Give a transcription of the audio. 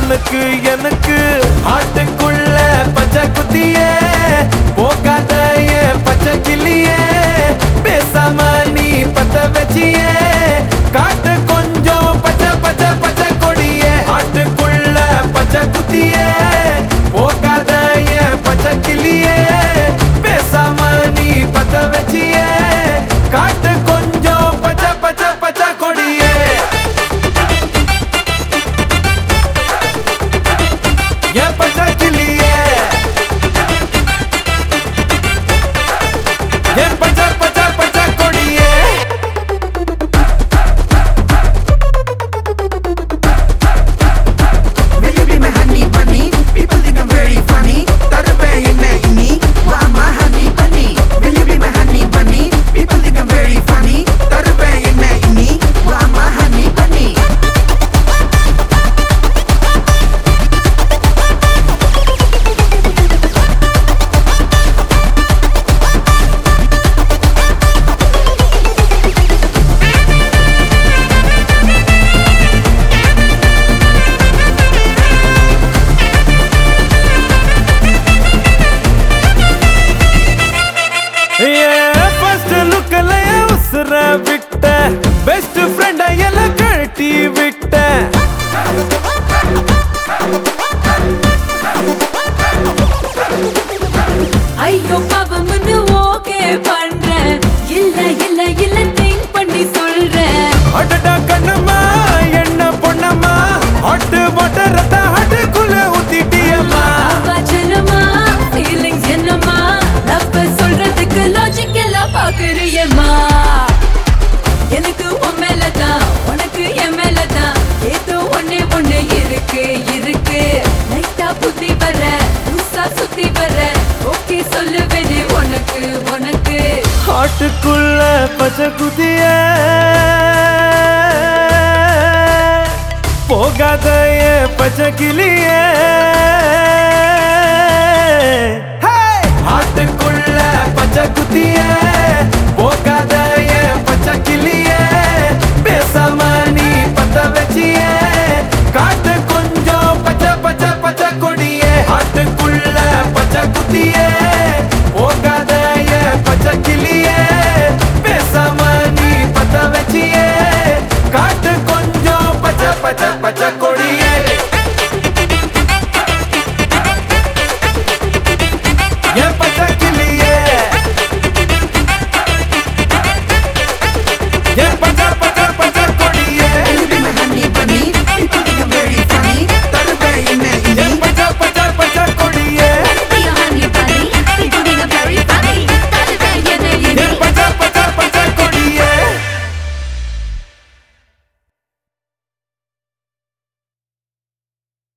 உனக்கு எனக்கு ஆட்டுக்குள்ள பச்சை குத்திய போகாத என் பச்சை கிளிய பேசாம நீ பத்த வச்சிய காட்டு கொஞ்சம் பச்சை பச்சை பச்சை கொடிய ஆட்டுக்குள்ள பச்சை குத்திய போகாத என் பச்சை கிளிய பேசாம நீ பத்த வச்சிய காட்டு கொஞ்சம் பச்சை பச்சை பச்சை கொடியே என் பச்சை கிளியே என் பச்சை பச்சை பச்சை கொடியே Will you be my honey bunny? People think I'm very funny. தருவே என்ன இனி? வா my honey bunny. Will you be my honey bunny? People think I'm very funny. தருவே என்ன இனி? வா my honey bunny. ஃபர்ஸ்ட் லுக்ல உசுர விட்ட பெஸ்ட் ஃப்ரெண்ட எல்லாம் கழட்டி விட்ட ஐயோ பாவம்னு ஓகே பண்றேன் இல்ல இல்ல இல்ல திங்க் பண்ணி சொல்றேன் அடடா கண்ணம்மா என்ன பொண்ணம்மா ஹாட்டு வாட்டர் ரத்த ஹாட்டுக்குள்ள ஊத்திட்டியம்மா அவா செல்லமா ஃபீலிங்ஸ் என்னமா லவ் சொல்றதுக்கு லாஜிக் எல்லாம் பாக்குறியம்மா எனக்கு உன் மேலதான் உனக்கு என் மேலதான் ஏதோ ஒண்ணே ஒண்ணு இருக்கு இருக்கு லைட்டா புத்தி வர புதுசா சுத்தி வர ஓகே சொல்லுவேனே உனக்கு உனக்கு ஹாட்டுக்குள்ள பச்சை குதிய போகாத என் பச்சை கிளிய ஹாட்டுக்குள்ள பச்சை குதிய போகாத என் பச்சை கிளிய பேசாம நீ பத்த வச்சிய காட்டு கொஞ்சம் பச்சை பச்சை பச்சை கொடிய ஹாட்டுக்குள்ள பச்சை குத்திய போகாத என் பச்சை கிளிய பேசாம நீ பத்த வச்சிய காட்டு கொஞ்சம் பச்சை பச்சை பச்சை